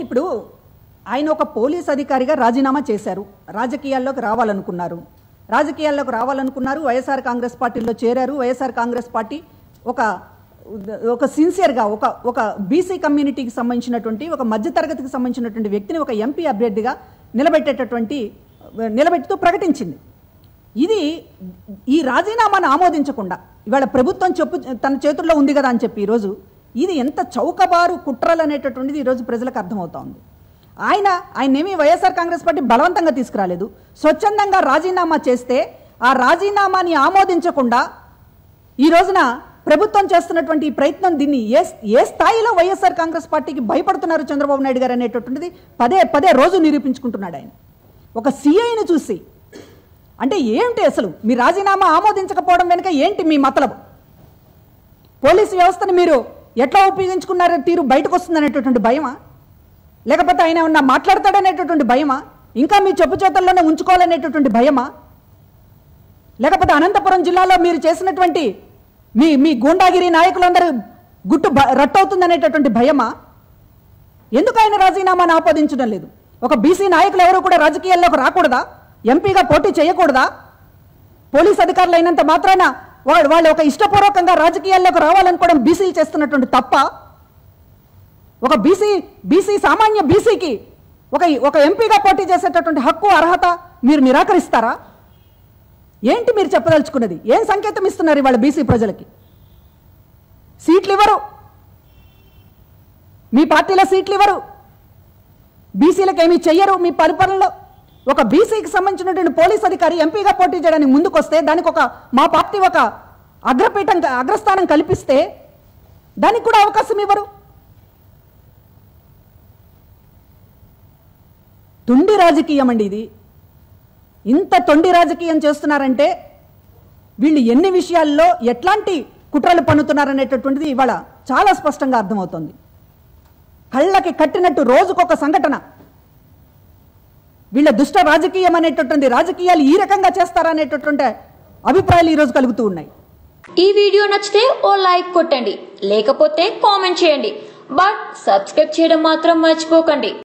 ఇప్పుడు ఆయన ఒక పోలీస్ అధికారిగా రాజీనామా చేశారు రాజకీయాల్లోకి రావాలనుకున్నారు రాజకీయాల్లోకి రావాలనుకున్నారు వైఎస్ఆర్ కాంగ్రెస్ పార్టీలో చేరారు వైఎస్ఆర్ కాంగ్రెస్ పార్టీ ఒక ఒక సిన్సియర్గా ఒక ఒక బీసీ కమ్యూనిటీకి సంబంధించినటువంటి ఒక మధ్యతరగతికి సంబంధించినటువంటి వ్యక్తిని ఒక ఎంపీ అభ్యర్థిగా నిలబెట్టేటటువంటి నిలబెట్టుతూ ప్రకటించింది ఇది ఈ రాజీనామాను ఆమోదించకుండా ఇవాళ ప్రభుత్వం చెప్పు తన చేతుల్లో ఉంది కదా అని చెప్పి ఈరోజు ఇది ఎంత చౌకబారు కుట్రలు అనేటటువంటిది ఈరోజు ప్రజలకు అర్థమవుతా ఉంది ఆయన ఆయనేమి వైఎస్ఆర్ కాంగ్రెస్ పార్టీ బలవంతంగా తీసుకురాలేదు స్వచ్ఛందంగా రాజీనామా చేస్తే ఆ రాజీనామాని ఆమోదించకుండా ఈ రోజున ప్రభుత్వం చేస్తున్నటువంటి ఈ ప్రయత్నం దీన్ని ఏ ఏ స్థాయిలో వైఎస్ఆర్ కాంగ్రెస్ పార్టీకి భయపడుతున్నారు చంద్రబాబు నాయుడు గారు అనేటటువంటిది పదే పదే రోజు నిరూపించుకుంటున్నాడు ఆయన ఒక సిఐని చూసి అంటే ఏంటి అసలు మీ రాజీనామా ఆమోదించకపోవడం వెనుక ఏంటి మీ మతలబు పోలీసు వ్యవస్థను మీరు ఎట్లా ఉపయోగించుకున్నారో తీరు బయటకు వస్తుందనేటటువంటి భయమా లేకపోతే ఆయన ఏమన్నా మాట్లాడతాడనేటటువంటి భయమా ఇంకా మీ చెప్పు చేతల్లోనే ఉంచుకోవాలనేటటువంటి భయమా లేకపోతే అనంతపురం జిల్లాలో మీరు చేసినటువంటి మీ మీ గూండాగిరి నాయకులందరూ గుట్టు బ- రట్టవుతుందనేటటువంటి భయమా ఎందుకు ఆయన రాజీనామాను ఆపాదించడం లేదు ఒక బీసీ నాయకులు ఎవరు కూడా రాజకీయాల్లోకి రాకూడదా ఎంపీగా పోటీ చేయకూడదా పోలీస్ అధికారులు అయినంత మాత్రాన వాళ్ళు వాళ్ళు ఒక ఇష్టపూర్వకంగా రాజకీయాల్లోకి రావాలనుకోవడం బీసీలు చేస్తున్నటువంటి తప్ప ఒక బీసీ బీసీ సామాన్య బీసీకి ఒక ఒక ఎంపీగా పోటీ చేసేటటువంటి హక్కు అర్హత మీరు నిరాకరిస్తారా ఏంటి మీరు చెప్పదలుచుకున్నది ఏం సంకేతం ఇస్తున్నారు ఇవాళ బీసీ ప్రజలకి సీట్లు ఇవ్వరు మీ పార్టీలో సీట్లు ఇవ్వరు బీసీలకు ఏమీ చెయ్యరు మీ పరిపాలనలో ఒక బీసీకి సంబంధించినటువంటి పోలీస్ అధికారి ఎంపీగా పోటీ చేయడానికి ముందుకొస్తే దానికి ఒక మా పార్టీ ఒక అగ్రపీఠం అగ్రస్థానం కల్పిస్తే దానికి కూడా అవకాశం ఇవ్వరు తుండి రాజకీయం అండి ఇది ఇంత తొండి రాజకీయం చేస్తున్నారంటే వీళ్ళు ఎన్ని విషయాల్లో ఎట్లాంటి కుట్రలు పన్నుతున్నారనేటటువంటిది ఇవాళ చాలా స్పష్టంగా అర్థమవుతోంది కళ్ళకి కట్టినట్టు రోజుకొక సంఘటన వీళ్ళ దుష్ట రాజకీయం అనేటటువంటి రాజకీయాలు ఈ రకంగా చేస్తారనేటటువంటి అభిప్రాయాలు ఈరోజు కలుగుతూ ఉన్నాయి ఈ వీడియో నచ్చితే ఓ లైక్ కొట్టండి లేకపోతే కామెంట్ చేయండి బట్ సబ్స్క్రైబ్ చేయడం మాత్రం మర్చిపోకండి